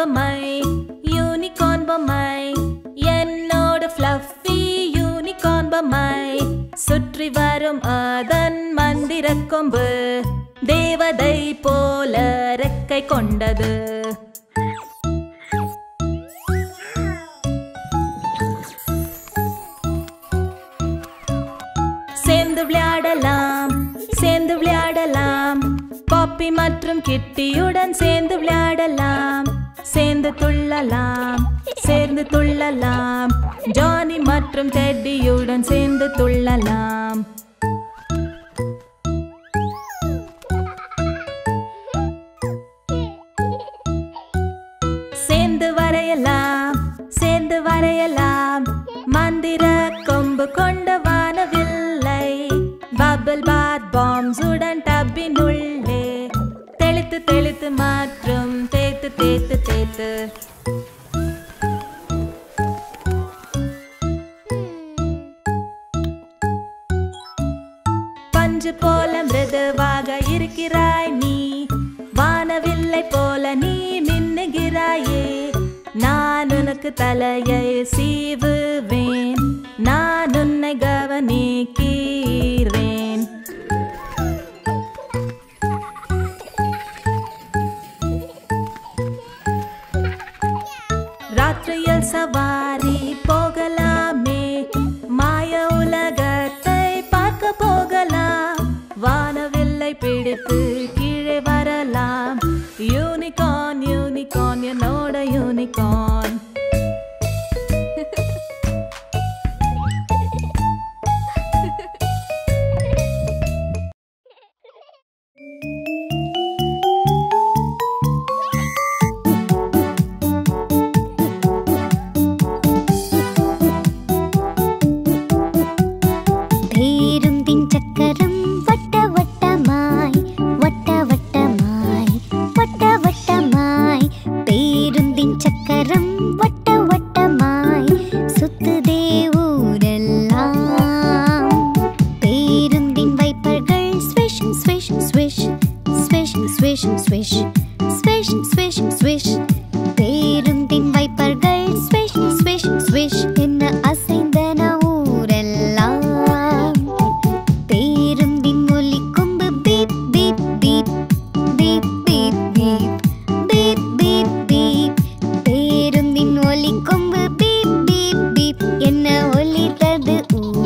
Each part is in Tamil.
பொம்மை யூனிகார்ன் பொம்மை என்னோட ஃப்ளஃபி யூனிகார்ன் பொம்மை சுற்றி வரும் அதன் மந்திர கொம்பு தேவதை போல ரெக்கை கொண்டது சேர்ந்து விளையாடலாம் சேர்ந்து விளையாடலாம் பாப்பி மற்றும் கிட்டியுடன் சேர்ந்து விளையாடலாம் சேர்ந்து துள்ளலாம் சேர்ந்து துள்ளலாம் ஜானி மற்றும் டெட்டியுடன் சேர்ந்து துள்ளலாம் சேர்ந்து வரையலாம் சேர்ந்து வரையலாம் மந்திர கொம்பு கொண்ட வானவில்லை பபிள் பாத் பாம்ஸ் உடன் டப்பின் உள்ளே தெளித்து தெளித்து மாற்றும் தேத்து தேத்து தேத்து பஞ்சு போல மிருதுவாக இருக்கிறாய் நீ வானவில்லை போல நீ மின்னுகிறாயே நான் உனக்கு தலையை சீவுவேன் நான் உன்னை கவனிக்கிறேன் ராத்திரியில் சவாரி போகலாமே மாய உலகத்தை பார்க்க போகலாம் வானவில்லை பிடித்து கீழே வரலாம் யூனிகார்ன் யூனிகார்ன் என்னோட யூனிகார்ன் பேருந்தின் சக்கரம் வட்ட வட்டமாய் வட்ட வட்டமாய் வட்ட வட்டமாய் பேருந்தின் சக்கரம் வட்ட வட்டமாய் சுத்துதே ஊரெல்லாம் பேருந்தின் வைப்பர்கள் swish swish swish swish swish swish swish swish swish பேருந்தின் வைப்பர்கள் ஸ்விஷ் ஸ்விஷ் ஸ்விஷ் என்ன அசைந்தன ஊரெல்லாம் பேருந்தின் ஒலி கொம்பு beep beep beep beep beep beep beep beep beep பேருந்தின் ஒலி கொம்பு பீப் பீப் பீப் என்ன ஒலித்தது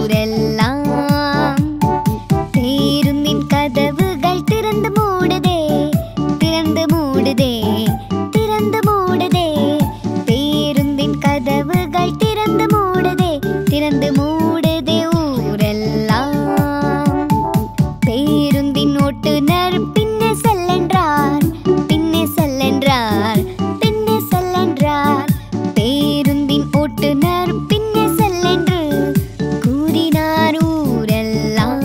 ஊரெல்லாம் பேருந்தின் கதவுகள் திறந்து மூடுதே திறந்து மூடுதே திறந்து மூடுதே பேருந்தின் கதவுகள் திறந்து மூடுதே திறந்து மூடுதே ஊரெல்லாம் பேருந்தின் ஓட்டுநர் பின்னே செல்லென்றார் பின்னே செல்லென்றார் பின்னே செல்லென்றார் பேருந்தின் ஓட்டுநர் பின்னே செல்லென்று கூறினார் ஊரெல்லாம்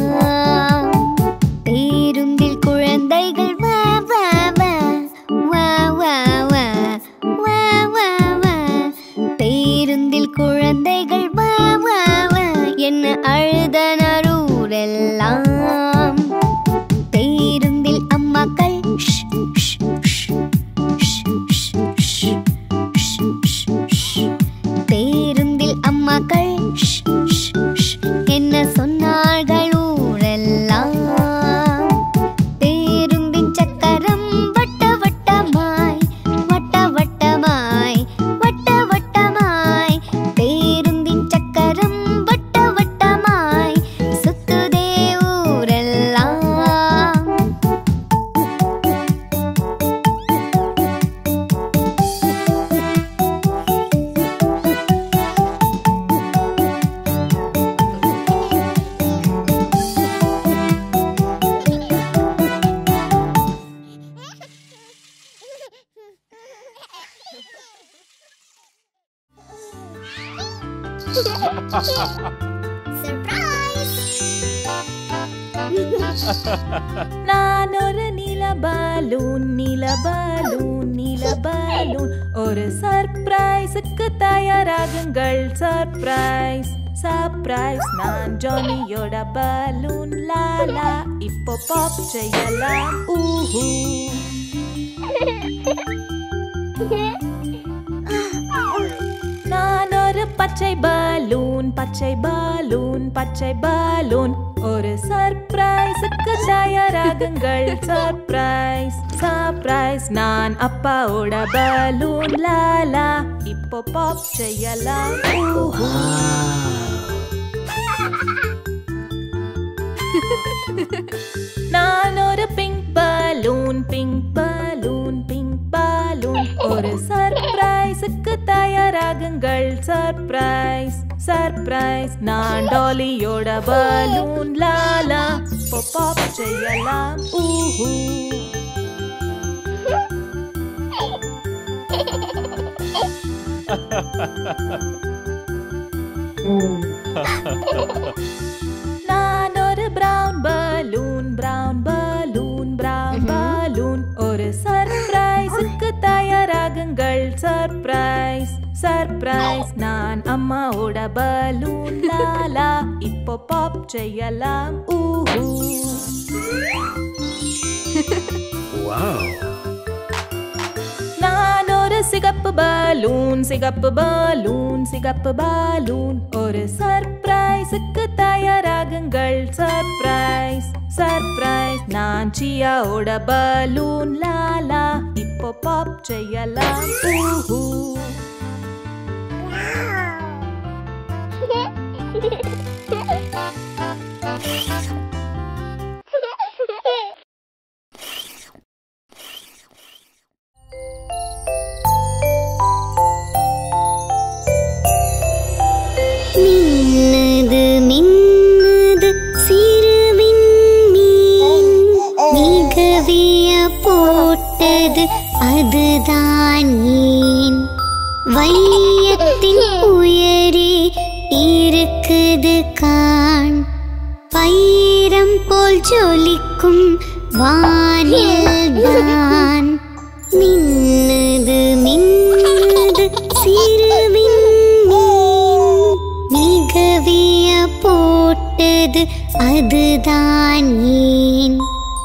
பேருந்தில் குழந்தைகள் வா வா வா வா வா வா வா வா வா பேருந்தில் குழந்தைகள் வா வா வா என்ன அழுதனர் ஊரெல்லாம் பேருந்தில் அம்மாக்கள் ஷ், ஷ், ஷ், ஷ், ஷ், ஷ், ஷ், ஷ், ஷ். பேருந்தில் அம்மாக்கள் ஷ், ஷ், ஷ், என்ன சொன்னார்கள் ஊரெல்லாம் பேருந்தின் சக்கரம் வட்ட வட்டமாய் வட்ட வட்டமாய் வட்ட வட்டமாய் பேருந்தின் சக்கரம் வட்ட வட்டமாய் சுத்துதே ஊரெல்லாம் நான் ஒரு நில பலூன் நில பலூன் நில பலூன் ஒரு சர்ப்ரைஸுக்கு தயாராகுங்கள் சர்ப்ரைஸ் சர்ப்ரைஸ் நான் ஜானியோட பலூன் லாலா இப்போ பாப் செய்யலாம் ஊஹூ பச்சை பலூன் பச்சை பலூன் பச்சை பலூன் ஒரு சர்ப்ரைஸுக்கு தயாராகுங்கள் சர்ப்ரைஸ் சர்ப்ரைஸ் நான் அப்பாவோட பலூன் லாலா இப்போ பாப் செய்யலாம் ஊஹூ. நான் ஒரு pink balloon pink balloon pink balloon ஒரு சர்ப்ரைஸுக்கு தயாராகுங்கள் சர்ப்ரைஸ் சர்ப்ரைஸ் நான் டாலியோட பலூன் லாலா இப்போ பாப் செய்யலாம் ஊஹூ நான் ஒரு brown balloon brown balloon brown balloon ஒரு சர்ப்ரைஸுக்கு தயாராகுங்கள் சர்ப்ரைஸ் சர்ப்ரைஸ் நான் அம்மாவோட பலூன் லாலா இப்போ பாப் செய்யலாம் ஊஹூ Wow. நான் ஒரு சிகப்பு பலூன் சிகப்பு பலூன் சிகப்பு பலூன் ஒரு சர்ப்ரைஸுக்கு தயாராகுங்கள் சர்ப்ரைஸ் சர்ப்ரைஸ் நான் சியாவோட பலூன் லாலா இப்போ பாப் செய்யலாம் ஊஹூ மின்னது மின்னது சிறுவின் மீன் மிகவிய போட்டது அதுதான் ஏன் வையத்தின் உயரே இருக்குது காண் பயிரம் போல் ஜொலிக்கும் வானில் தான் மின்னது மின்னது சிறுவின் மீன் மிகவிய போட்டது அதுதான் ஏன்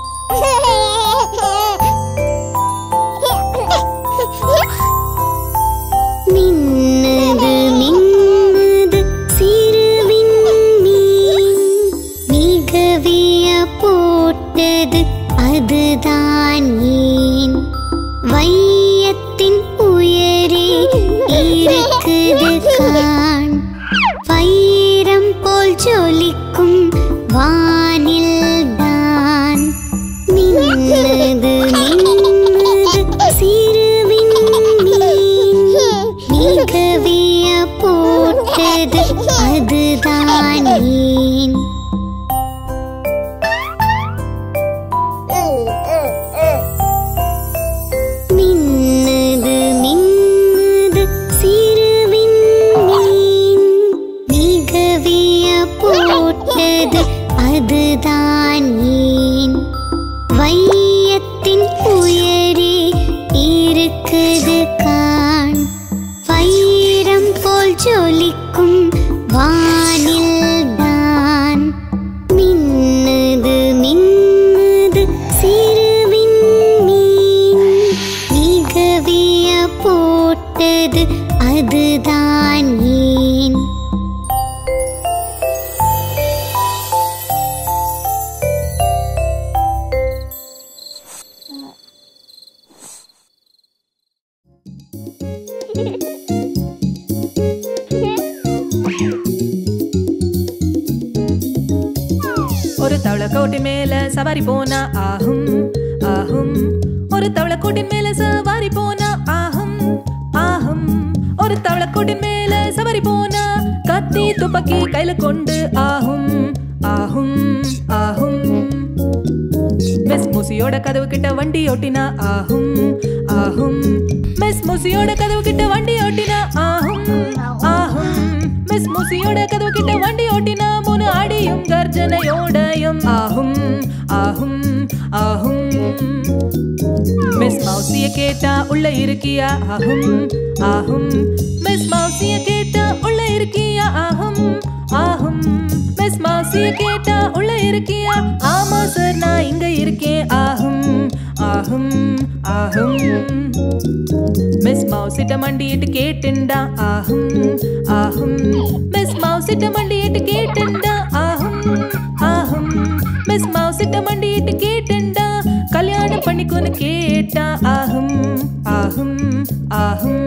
மின்னது மின்னது சிறுவின் மீன் மிகவிய போட்டது அதுதான் ஏன் வையத்தின் உயரே இருக்குது காண் வைரம் போல் ஜொலிக்கும் வானில் தான் மின்னது மின்னது சிறுவின் மீன் மிகவிய போட்டது அதுதான் ஏன் மின்னது மின்னது சிறுவின் மீன் மிகவிய போட்டது அதுதான் ஏன் வையத்தின் உயரே இருக்குது காண் வைரம் போல் ஜொலிக்கும் வானில் தான் மின்னது மின்னது சிறுவின் மீன் மிகவிய போட்டது அதுதான் ஏன் ஒரு தவளக்கோட்டின் மேல சவாரி போனா ஆகும் ஆகும் ஒரு தவளக்கோட்டின் மேல சவாரி போனா ஆகும் ஆகும் ஒரு தவளக்கோட்டின் மேல சவாரி போனா கத்தி துப்பாக்கி கையில கொண்டு ஆகும் ஆகும் ஆகும் மிஸ் மூசியோட கதவு கிட்ட வண்டி ஓட்டினா ஆகும் ஆகும் மிஸ் மூசியோட கதவு கிட்ட வண்டி ஓட்டினா ஆகும் ஆகும் மிஸ் மூசியோட கதவு கிட்ட வண்டி ஓட்டினா மூணு அடியும் கர்ஜனையோடையும் ஆகும் ஆகும் ஆகும் மிஸ் மௌசிய கேட்டா உள்ள இருக்கியா ஆகும் ஆகும் மிஸ் மௌசிய கேட்டா உள்ள இருக்கியா ஆகும் ஆகும் மிஸ் மௌசிய கேட்டா உள்ள இருக்கியா ஆமா சார் நான் இங்க இருக்கேன் ஆகும் ஆகும் ஆகும் மிஸ் மௌசிட்ட மண்டிட்டு கேட்டுண்டா ஆகும் ஆகும் மவுசிட்ட மண்டியிட்டு கேட்டண்டா ஆஹும் ஆஹும் மிஸ் மவுசிட்ட மண்டியிட்டு கேட்டண்டா கல்யாணம் பண்ணிக்கோன்னு கேட்டா ஆஹும் ஆஹும் ஆஹும்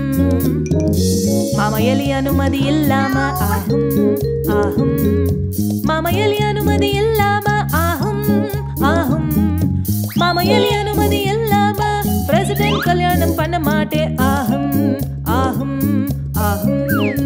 மாமா எலி அனுமதி இல்லாம ஆஹும் ஆஹும் மாமா எலி அனுமதி இல்லாம ஆஹும் ஆஹும் மாமா எலி அனுமதி இல்லாம பிரசிடென்ட் கல்யாணம் பண்ண மாட்டே ஆஹும் ஆஹும் ஆஹும்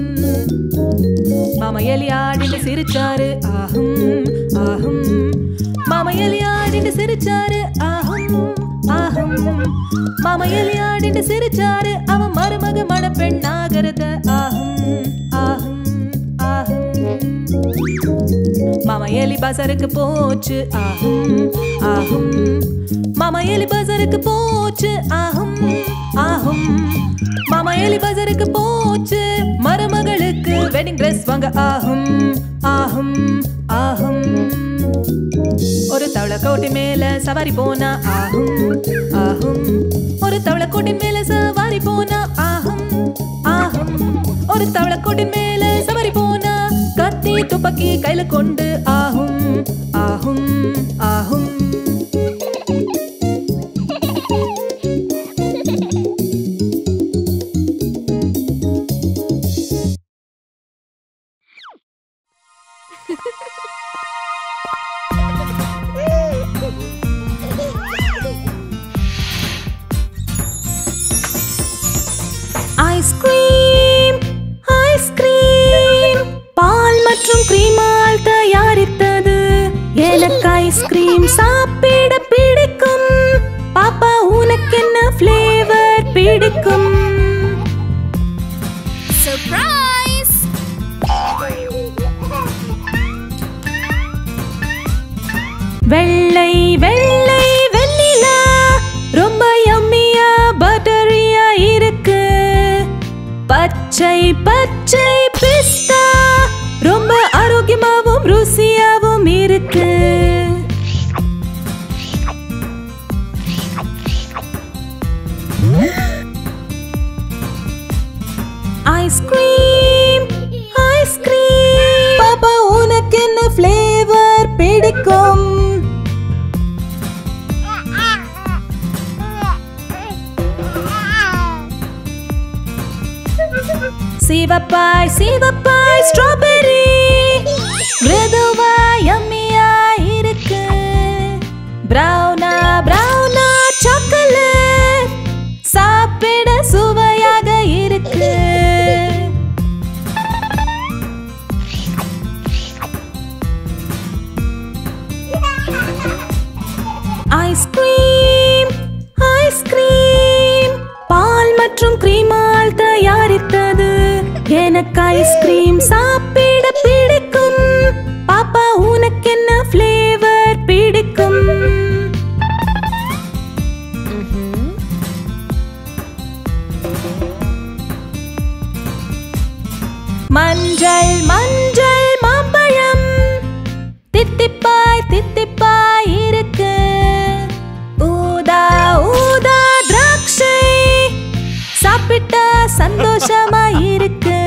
மாமா எலி ஆடிட்டு சிரிச்சாரு ஆஹும் ஆஹும் மாமா எலி ஆடிட்டு சிரிச்சாரு ஆஹும் ஆஹும் மாமா எலி ஆடிட்டு சிரிச்சாரு அவன் மருமக மணப்பெண் ஆகிறத ஆஹும் ஆஹும் ஆஹும் மாமா எலி பசருக்கு போச்சு ஆஹும் ஆஹும் மாமா எலி பசருக்கு போச்சு ஆஹும் ஆஹும் மாமா எலி பசருக்கு போச்சு மருமகளுக்கு வெட்டிங் ட்ரெஸ் வாங்க ஆஹும் ஆஹும் ஆஹும் ஒரு தவளை கோட்டி மேல சவாரி போனா ஆஹும் ஆஹும் ஒரு தவளை கோட்டின் மேல சவாரி போனா ஆஹும் ஆஹும் ஒரு தவளை கோட்டின் மேல சவாரி போனா கத்தி துப்பாக்கி கையில கொண்டு ஆஹும் ஆஹும் ஆஹும் ஐஸ்கிரீம் ஐஸ்கிரீம் பால் மற்றும் கிரீமால் தயாரித்தது எனக்கு ஐஸ்கிரீம் சாப்பிட பிடிக்கும் பாப்பா உனக்கு என்ன ஃப்ளேவர் பிடிக்கும் சர்ப்ரைஸ் வெள்ளை வெள்ளை வெண்ணிலா ரொம்ப யம்மியா பட்டரியா இருக்கு பச்சை பச்சை பிஸ்தா ரொம்ப ஆரோக்கியமாவும் ருசியாவும் இருக்கு ஐஸ்கிரீம் ஐஸ்கிரீம் பாப்பா உனக்கு என்ன ஃப்ளேவர் பிடிக்கும் சிவப்பாய் சிவப்பாய் ஸ்ட்ராபெரி மிருதுவா யம்மியா இருக்கு பிரவுனா பிரவுனா சாக்லேட் சாப்பிட சுவையாக இருக்கு ஐஸ்கிரீம் ஐஸ்கிரீம் பால் மற்றும் கிரீமால் தயாரித்தது எனக்கு ஐஸ்கிரீம் சாப்பிட பிடிக்கும் பாப்பா உனக்கு என்ன ஃப்ளேவர் பிடிக்கும் மஞ்சள் மஞ்சள் மாம்பழம் தித்திப்பாய் தித்திப்பாய் இருக்கு ஊதா ஊதா திராட்சை சாப்பிட்டா சந்தோஷமா இருக்கு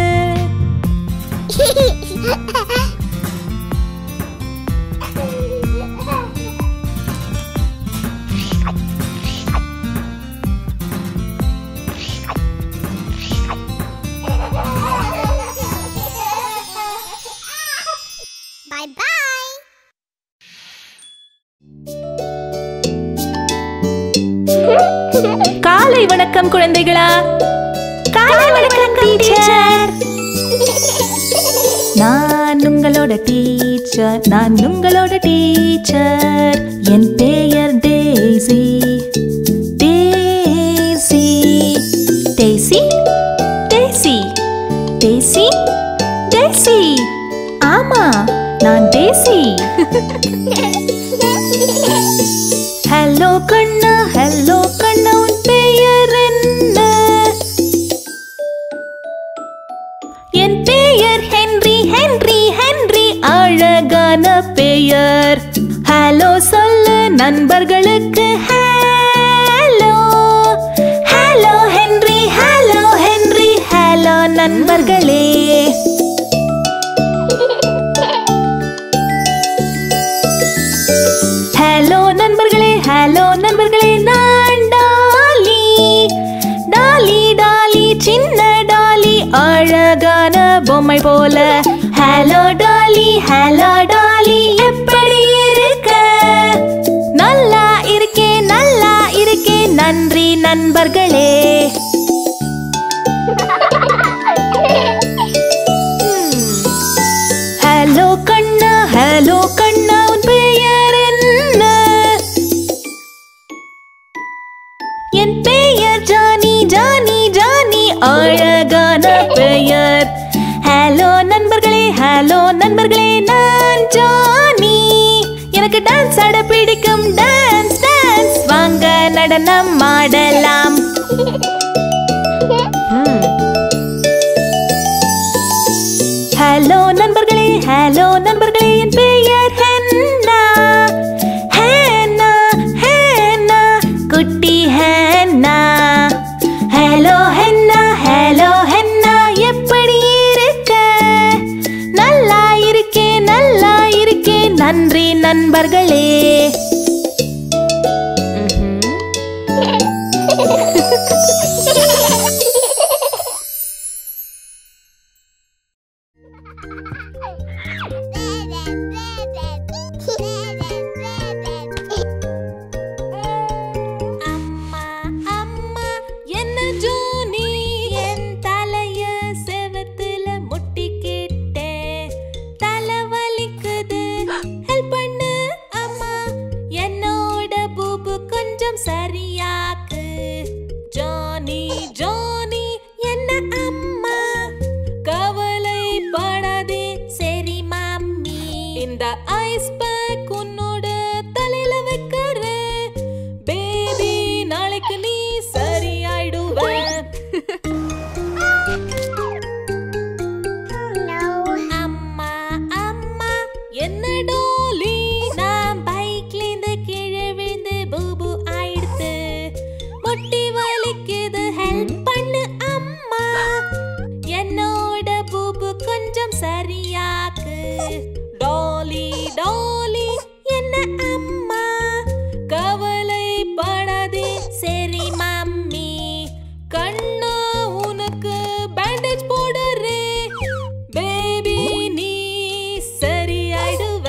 Bye bye. காலை வணக்கம் குழந்தைகளா காலை வணக்கம் டீச்சர் நான் உங்களோட டீச்சர் நான் உங்களோட டீச்சர் என் பெயர் Daisy Daisy Daisy Daisy Daisy Daisy ஆமா நான் டேசி ஹலோ கண்ணா ஹலோ கண்ணா உன் பெயர் என்ன என் பெயர் ஹென்றி ஹென்றி ஹென்றி அழகான பெயர் ஹலோ சொல்லு நண்பர்களுக்கு hello hello Henry hello Henry hello நண்பர்களே பொம்மை போல ஹலோ டாலி ஹலோ டாலி எப்படி இருக்க நல்லா இருக்கேன் நல்லா இருக்கேன் நன்றி நண்பர்களே ஹலோ கண்ணா ஹலோ கண்ணா உன் பெயர் என்ன என் பெயர் ஜானி ஜானி ஜானி அழகான பெயர் ஹலோ நண்பர்களே ஹலோ நண்பர்களே நான் ஜானி எனக்கு டான்ஸ் ஆட பிடிக்கும் டான்ஸ் டான்ஸ் வாங்க நடனம் ஆடலாம் ஹலோ நண்பர்களே ஹலோ நண்பர்களே என் பெயர் ஹென்னா ஹேனா ஹேனா குட்டி Hannah hello Hannah hello Hannah எப்படி இருக்க நல்லா இருக்கேன் நல்லா இருக்கேன் நன்றி நண்பர்களே அம்மா அம்மா என்ன ஜோனி என் தலைய செவத்துல முட்டிக்கிட்டேன் தலை வலிக்குது ஹெல்ப் பண்ணு அம்மா என்னோட பூபு கொஞ்சம் சரியாக்கு ஜானி ஜானி என்ன அம்மா கவலை படாதே சரி மம்மி இந்த ஐஸ் பேக் உன்னோட தலையில வைக்கிறேன் பேபி நாளைக்கு நீ சரியாயிடுவ அம்மா அம்மா என்ன டோலி நான் பைக்ல இருந்து கீழே விழுந்து பூபு ஆயிடுத்து முட்டி வலிக்குது ஹெல்ப் பண்ணு அம்மா என்னோட பூபு கொஞ்சம் சரியாக்கு டாலி டாலி என்ன அம்மா கவலை படாதே சரி மம்மி கண்ணா உனக்கு பேண்டேஜ் போடுறே பேபி நீ சரியாயிடுவ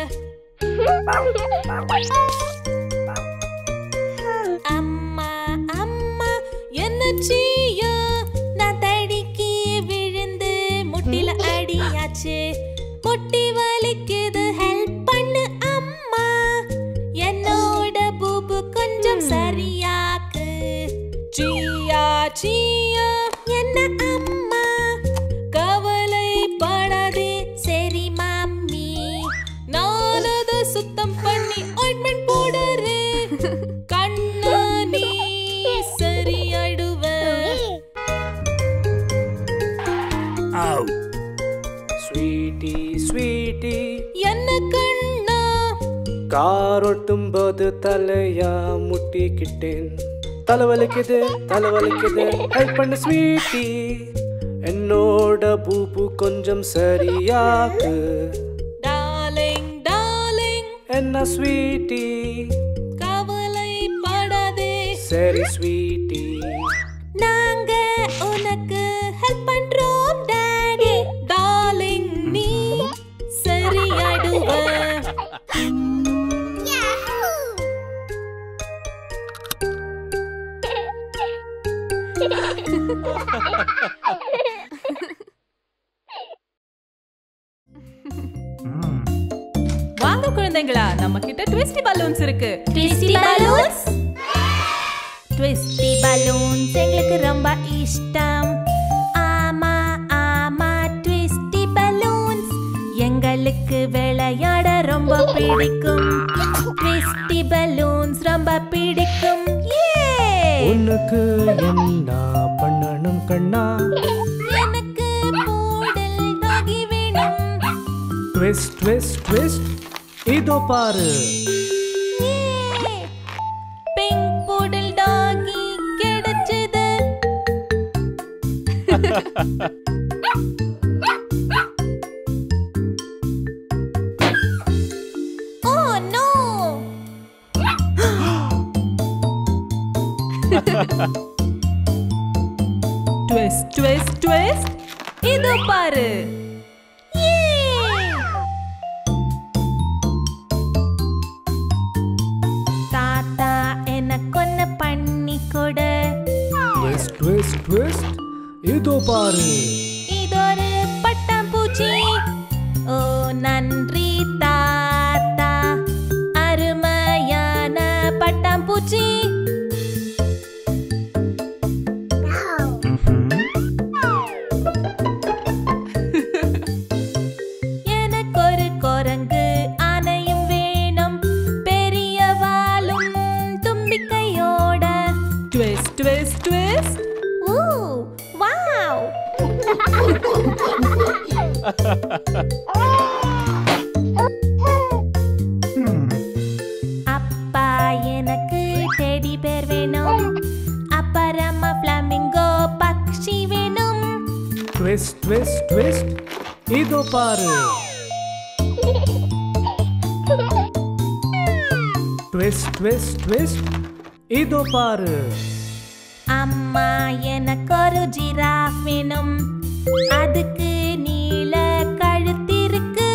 அம்மா அம்மா என்ன செய்ய நான் தடிக்கி விழுந்து முட்டில அடியாச்சு முட்டி வலிக்குது ஹெல்ப் பண்ணு அம்மா என்னோட பூபு கொஞ்சம் சரியாக்கு சியா சியா என்ன அம்மா கவலை படாதே சரி மம்மி நான் அதை சுத்தம் பண்ணி ஆயின்மெண்ட் போடுறேன் கண்ணா நீ சரியாயிடுவ Ow. Sweetie, sweetie. என்ன கண்ணா கார் ஓட்டும் போது தலையா முட்டிக்கிட்டேன் தலைவலிக்குது தலைவலிக்குது ஹெல்ப் பண்ணு ஸ்வீட்டி என்னோட பூபு கொஞ்சம் சரியாக்கு டார்லிங் டார்லிங் என்ன ஸ்வீட்டி கவலை படாதே சரி ஸ்வீட்டி நாங்க உனக்கு ஹெல்ப் பண்றோம் டாடி டார்லிங் நீ சரியாயிடுவ வாங்க குழந்தைங்களா நம்ம கிட்ட ட்விஸ்டி பலூன்ஸ் இருக்கு ட்விஸ்டி பலூன்ஸ் ட்விஸ்டி பலூன்ஸ் எங்களுக்கு ரொம்ப இஷ்டம் ஆமா ஆமா ட்விஸ்டி பலூன்ஸ் எங்களுக்கு விளையாட ரொம்ப பிடிக்கும் ட்விஸ்டி பலூன்ஸ் ரொம்ப பிடிக்கும் Yay! உனக்கு என்ன பண்ணணும் கண்ணா எனக்கு போடல் டாகி வேணும் ட்விஸ்ட் ட்விஸ்ட் ட்விஸ்ட் இதோ பாரு பிங்க் போடல் டாகி கிடைச்சது oh no twist twist twist இதோ பாரு தாத்தா எனக்கு ஒன்று பண்ணி கொடு ட்விஸ்ட் ட்விஸ்ட் ட்விஸ்ட் இதோ பாரு இதொரு பட்டாம்பூச்சி ஓ நன்றி தாத்தா அருமையான பட்டாம்பூச்சி எனக்கு ஒரு குரங்கு ஆனையும் வேணும் பெரிய வாலும் தும்பிக்கையோட ட்விஸ்ட் ட்விஸ்ட் ட்விஸ்ட் ஊ வாவ் அப்பா எனக்கு டெடி பேர் வேணும் அப்புறமா ஃப்ளமிங்கோ பக்ஷி வேணும் ட்விஸ்ட் ட்விஸ்ட் ட்விஸ்ட் இதோ பாரு ட்விஸ்ட் ட்விஸ்ட் ட்விஸ்ட் இதோ பாரு அம்மா எனக்கு ஒரு ஜிராஃப் வேணும் அதுக்கு நீல கழுத்திருக்கு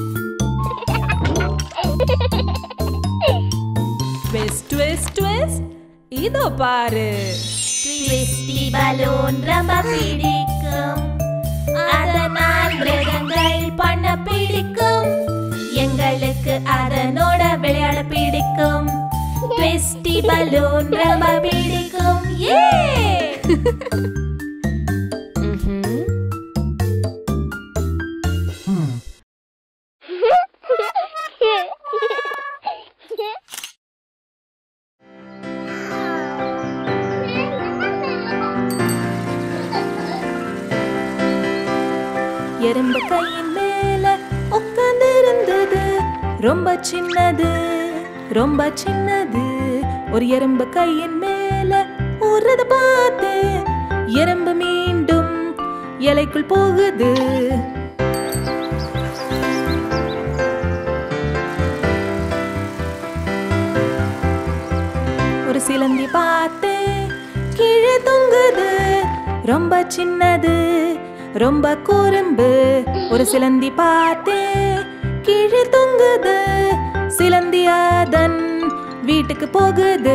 ட்விஸ்ட் ட்விஸ்ட் ட்விஸ்ட் இதோ பாரு ட்விஸ்டி பலூன் ரொம்ப பிடிக்கும் அதனால் மிருகங்கள் பண்ண பிடிக்கும் எங்களுக்கு அதனோட விளையாட பிடிக்கும் ட்விஸ்டி பலூன் ரொம்ப பிடிக்கும் ஏ எறும்பு கையின் மேல உட்கார்ந்து இருந்தது ரொம்ப சின்னது ரொம்ப சின்னது ஒரு எறும்பு கையின் மேல ஊறத பார்த்து எறும்பு மீண்டும் இலைக்குள் போகுது ஒரு சிலந்தி பார்த்து கீழே தொங்குது ரொம்ப சின்னது ரொம்ப குறும்பு ஒரு சிலந்தி பார்த்து கீழே தொங்குது சிலந்தி அதன் வீட்டுக்கு போகுது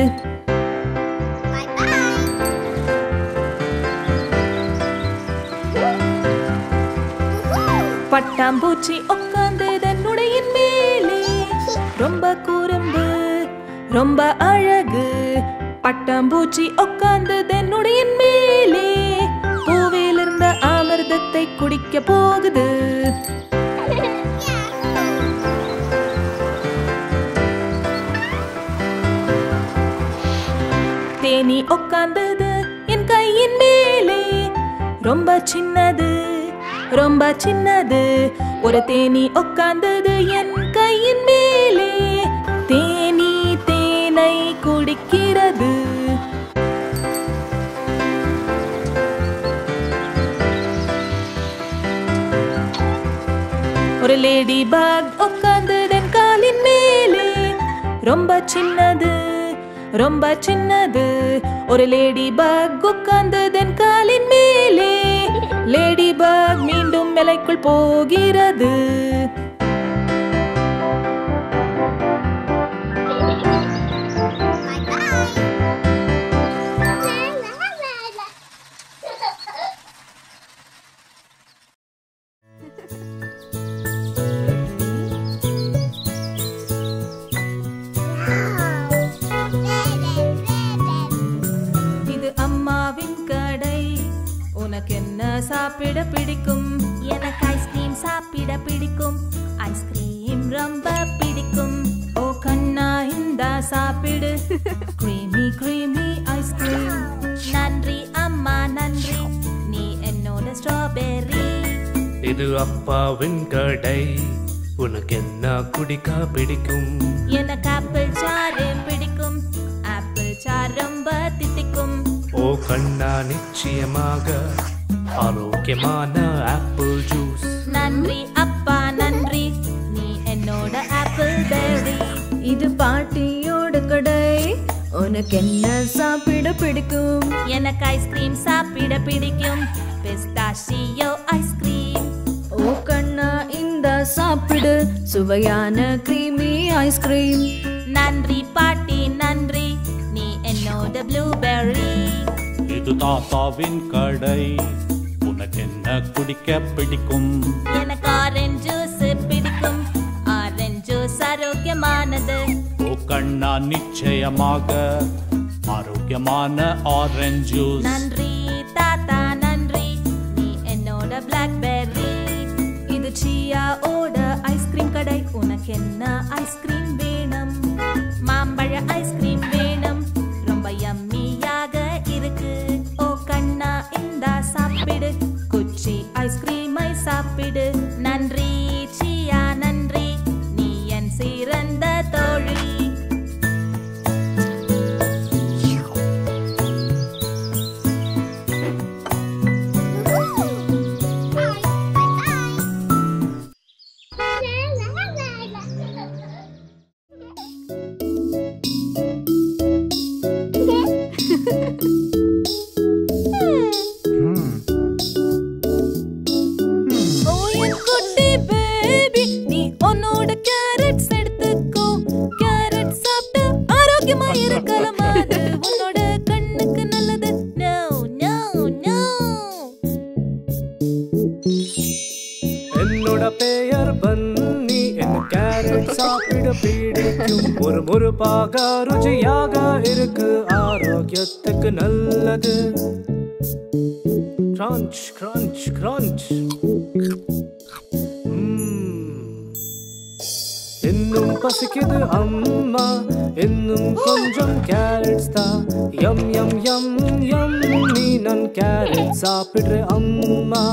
பட்டாம்பூச்சி உட்கார்ந்து தன்னுடையின் மேலே ரொம்ப குறும்பு ரொம்ப அழகு பட்டாம்பூச்சி உட்கார்ந்து தன்னுடையின் மேலே பூவில் இருந்த அமிர்தத்தை குடிக்க போகுது தேனி உட்கார்ந்தது என் கையின் மேலே ரொம்ப சின்னது ரொம்ப சின்னது ஒரு தேனி உட்கார்ந்தது என் கையின் மேலே தேனி தேனை குடிக்கிறது ஒரு லேடி பக் உட்கார்ந்தது என் காலின் மேலே ரொம்ப சின்னது ரொம்ப சின்னது ஒரு லேடி பக் உட்கார்ந்தது என் காலின் மேலே லேடி பக் மீண்டும் மலைக்குள் போகிறது இது அம்மாவின் கடை உனக்கு என்ன சாப்பிட பிடிக்கும் எனக்கு ஐஸ்கிரீம் சாப்பிட பிடிக்கும் ஐஸ்கிரீம் ரொம்ப பிடிக்கும் ஓ கண்ணா இந்தா சாப்பிடு creamy creamy ஐஸ்கிரீம் நன்றி அம்மா நன்றி நீ என்னோட ஸ்ட்ராபெர்ரி இது அப்பாவின் கடை உனக்கு என்ன குடிக்க பிடிக்கும் எனக்கு ஆப்பிள் சாறு பிடிக்கும் ஆப்பிள் சாறு ரொம்ப தித்திக்கும் ஓ கண்ணா நிச்சயமாக ஆரோக்கியமான ஆப்பிள் ஜூஸ் நன்றி அப்பா நன்றி நீ என்னோட ஆப்பிள் பெர்ரி இது பாட்டியோட கடை உனக்கு என்ன சாப்பிட பிடிக்கும் எனக்கு ஐஸ்கிரீம் சாப்பிட பிடிக்கும் pistachio ice cream. ஓ கண்ணா இந்த சாப்பிடு சுவையான கிரீமி ஐஸ்கிரீம் நன்றி பாட்டி நன்றி நீ என்னோட ப்ளூபெர்ரி இது தாத்தாவின் கடை உனக்கு என்ன குடிக்க பிடிக்கும் எனக்கு ஆரஞ்சு ஜூஸ் பிடிக்கும் ஆரஞ்சு ஜூஸ் ஆரோக்கியமானது ஓ கண்ணா நிச்சயமாக ஆரோக்கியமான ஆரஞ்சு ஜூஸ் நன்றி தாத்தா நன்றி நீ என்னோட பிளாக்பெர்ரி இது சியா ஓட ஐஸ்கிரீம் கடை உனக்கு என்ன ஐஸ்கிரீம் வேணும் மாம்பழ ஐஸ்கிரீம் வேணும் ரொம்ப யம்மியாக இருக்கு ஓ கண்ணா இந்தா சாப்பிடு குச்சி ஐஸ்கிரீமை சாப்பிடு நன்றி சியா நன்றி நீ என் சிறந்த தோழி ஓ என் குட்டி பேபி நீ உன்னோட கேரட்ஸ் எடுத்துக்கோ கேரட் சாப்பிட்டு ஆரோக்கியமா இருக்கலாம் அது உன்னோட கண்ணுக்கு நல்லது நோ நோ நோ என்னோட பெயர் பன்னி என் கேரட் சாப்பிட பிடிக்கும் ஒரு முறுப்பாக ருச்சியாக இருக்கு ஆரோக்கியத்துக்கு நல்லது கிரான்ச் கிரான்ச் கிரான்ச் இன்னும் பசிக்குது அம்மா இன்னும் கொஞ்சம் கேரட்ஸ் தான் யம் யம் யம் யம் நீ நான் கேரட் சாப்பிடுற அம்மா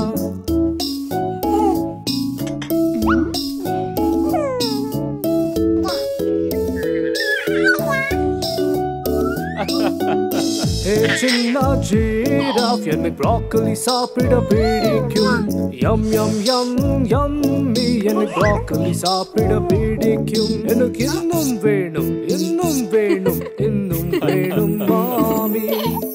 ஏ சின்ன ஜீராஃப் எனக்கு ப்ராக்கலி சாப்பிட பிடிக்கும் யம் யம் யம் யம்மி எனக்கு ப்ராக்கலி சாப்பிட பிடிக்கும் எனக்கு இன்னும் வேணும் இன்னும் வேணும் இன்னும் வேணும் மாமி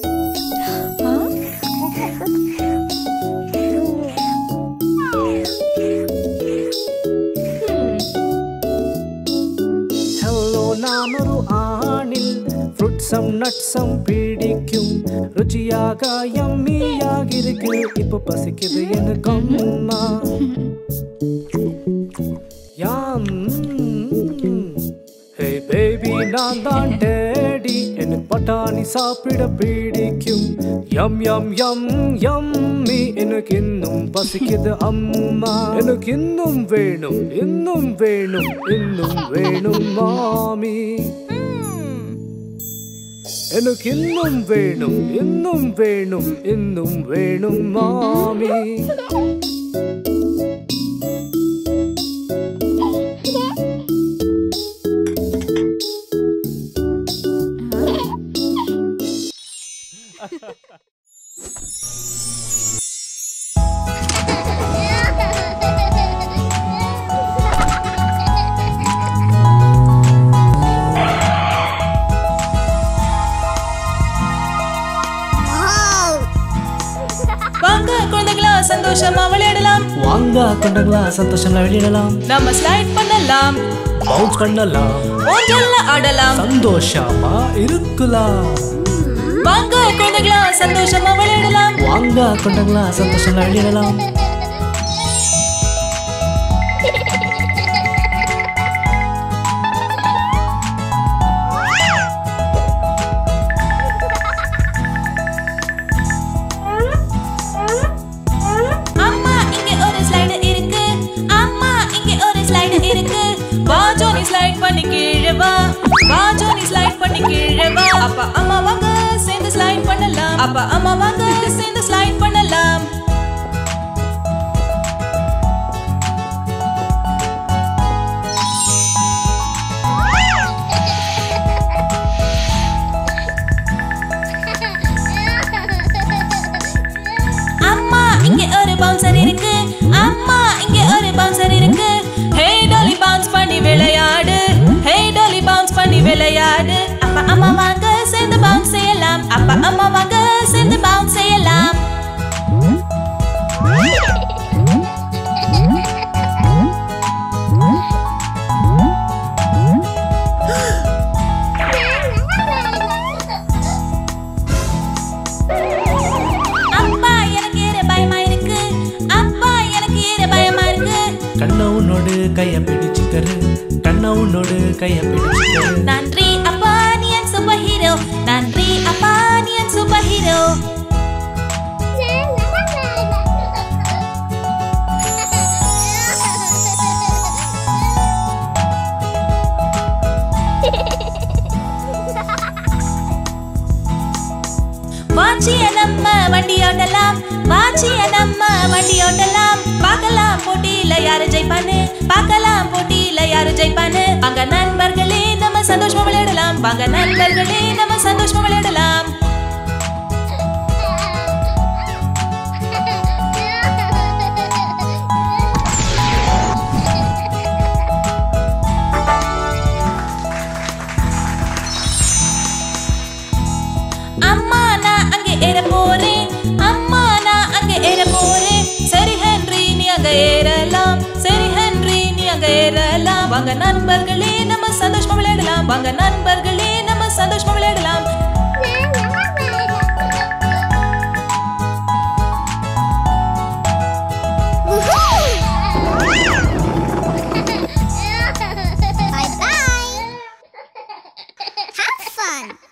ഹലോ നാമൊരു ആണിൽ ഫ്രൂട്ട്സും നട്ട്സും പിടിക്കും രുചിയാക യമ്മിയാകിരിക്കും ഇപ്പൊ പസിക്കുത് എനിക്കമ്മ യം ഹേ ബേബി நான் தான் டேடி எனக்கு பட்டாணி சாப்பிட பிடிக்கும் யம் யம் யம் யம்மி எனக்கு இன்னும் பசிக்குது அம்மா எனக்கு இன்னும் வேணும் இன்னும் வேணும் இன்னும் வேணும் மாமி எனக்கு இன்னும் வேணும் இன்னும் வேணும் இன்னும் வேணும் மாமி வாங்க குழந்தைகளா சந்தோஷமா விளையாடலாம் வாங்க கொண்டங்களா சந்தோஷமா வெளியிடலாம் நம்ம ஸ்லைட் பண்ணலாம் பவுன்ஸ் பண்ணலாம் ஊஞ்சல்ல ஆடலாம் சந்தோஷமா இருக்கலாம் வாங்க குழந்தைகளா சந்தோஷமா விளையாடலாம் வாங்க கொண்டங்களா சந்தோஷமா வெளியிடலாம் அம்மா இங்க ஒரு ஸ்லைடு இருக்கு அம்மா இங்க ஒரு ஸ்லைடு இருக்கு வா ஜோனி ஸ்லைட் பண்ணி கீழே வா வா ஜோனி ஸ்லைட் பண்ணி கீழே வா அப்பா அம்மா வாங்க சேர்ந்து ஸ்லைட் பண்ணலாம் அப்பா அம்மா வாங்க சேர்ந்து ஸ்லைட் பண்ணலாம் அம்மா இங்க ஒரு பவுன்சர் இருக்கு அம்மா இங்க ஒரு பவுன்சர் இருக்கு ஹே டாலி பவுன்ஸ் பண்ணி விளையாடு ஹே டாலி பவுன்ஸ் பண்ணி விளையாடு அப்பா அம்மா வாங்க சேர்ந்து பவுன்ஸ் செய்யலாம் அப்பா அம்மா வாங்க சேர்ந்து பவுன்ஸ் செய்யலாம் கண்ணா உன்னோடு கைய பிடிச்சுக்கரு கண்ணா உன்னோடு கைய பிடிச்சுக்கரு நன்றி அப்பா நீ என் சூப்பர் ஹீரோ நன்றி அப்பா நீ என் சூப்பர் ஹீரோ வாச்சிய நம்ம வண்டி ஓட்டலாம் வாச்சிய நம்ம வண்டி ஓட்டலாம் பார்க்கலாம் போட்டியில யாரு ஜெயிப்பான்னு பார்க்கலாம் போட்டியில யாரு ஜெயிப்பான்னு வாங்க நண்பர்களே நம்ம சந்தோஷமா விளையாடலாம் வாங்க நண்பர்களே நம்ம சந்தோஷமா விளையாடலாம் அம்மா நான் அங்கே ஏற போறேன் அம்மா நான் அங்கே ஏற போறேன் சரி ஹென்றி நீ அங்க ஏறலாம் சரி ஹென்றி நீ அங்க ஏறலாம் வாங்க நண்பர்களே நம்ம சந்தோஷமா விளையாடலாம் வாங்க நண்பர்களே நம்ம சந்தோஷமா விளையாடலாம் Bye bye. Have fun.